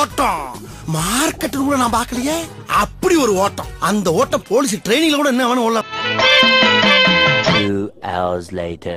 ஓட்டம் மார்க்கெட் கூட நான் பார்க்கலையே அப்படி ஒரு ஓட்டம் அந்த ஓட்டம் போலீஸ் ட்ரைனிங்ல கூட என்ன வேணும் உள்ள Two hours later.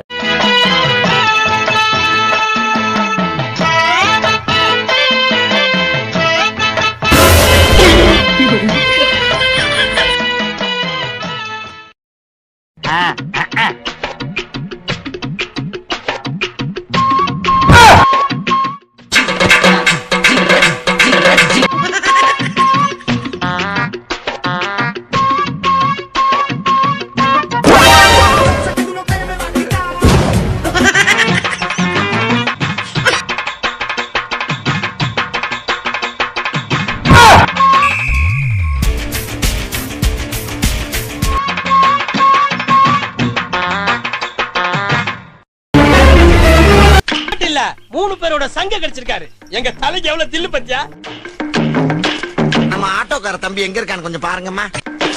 இல்ல மூணு பேரோட சங்க கிடைச்சிருக்காரு எங்க தலைக்கு எவ்வளவு தில்லு பத்தியா நம்ம ஆட்டோக்கார தம்பி எங்க இருக்கான்னு கொஞ்சம் பாருங்கம்மா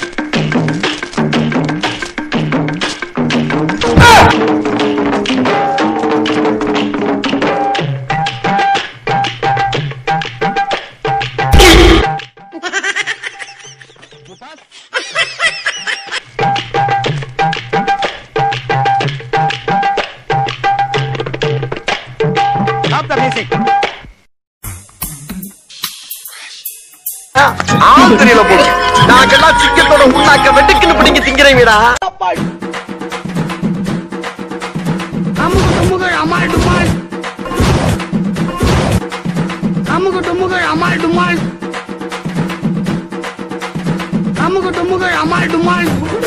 ஆள் தெரியல போல நாங்கெல்லாம் சிக்கத்தோட உண்ணாக்க வெட்டுக்குன்னு பிடிங்க திங்கிறீங்கடா அமுகு டுமுகள் அமால் டுமால் அமுகு டுமுகள் அமால் டுமால் அமுகு டுமுகள் அமால் டுமால்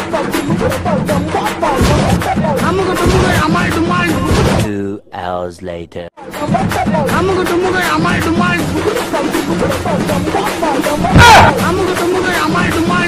அமுகு டுமுகள் அமால் டுமால் Two hours later. அமுகு டுமுகள் அமால் டுமால் அமுகு டுமுகள் அமால் டுமால்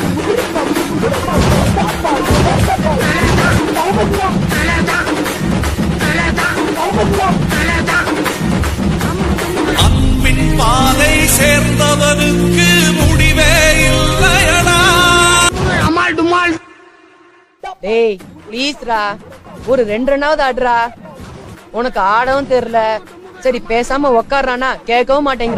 அன்பின் பாதை சேர்ந்தவனுக்கு முடிவே இல்லையடா அமால் டுமால் டேய் ப்ளீஸ்ரா ஒரு ரெண்டு ரன்னாவது ஆடுறா உனக்கு ஆடவும் தெரியல சரி பேசாம உக்காடுறானா கேட்கவும் மாட்டேங்கிற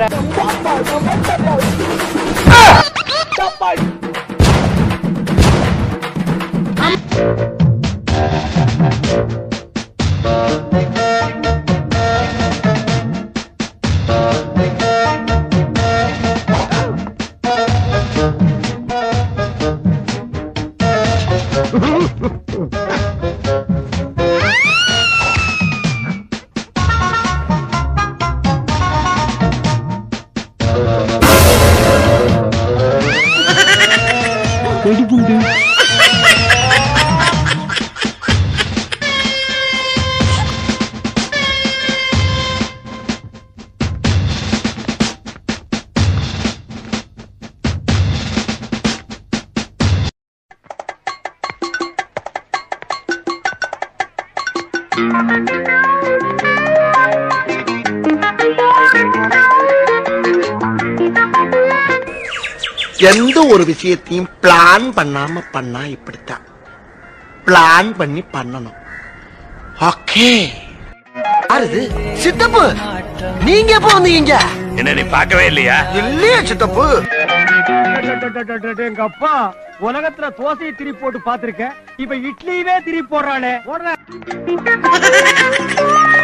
எந்த ஒரு விஷயத்தையும் பிளான் பண்ணாம பண்ணா இப்படித்தான் பிளான் பண்ணி பண்ணணும் ஓகே யாருது சித்தப்பு நீங்க எப்ப வந்தீங்க என்ன நீ பார்க்கவே இல்லையா இல்லையா சித்தப்பு எங்க அப்பா உலகத்துல தோசையை திருப்பி போட்டு பாத்திருக்கேன் இப்ப இட்லியவே திருப்பி போடுறானே போடுற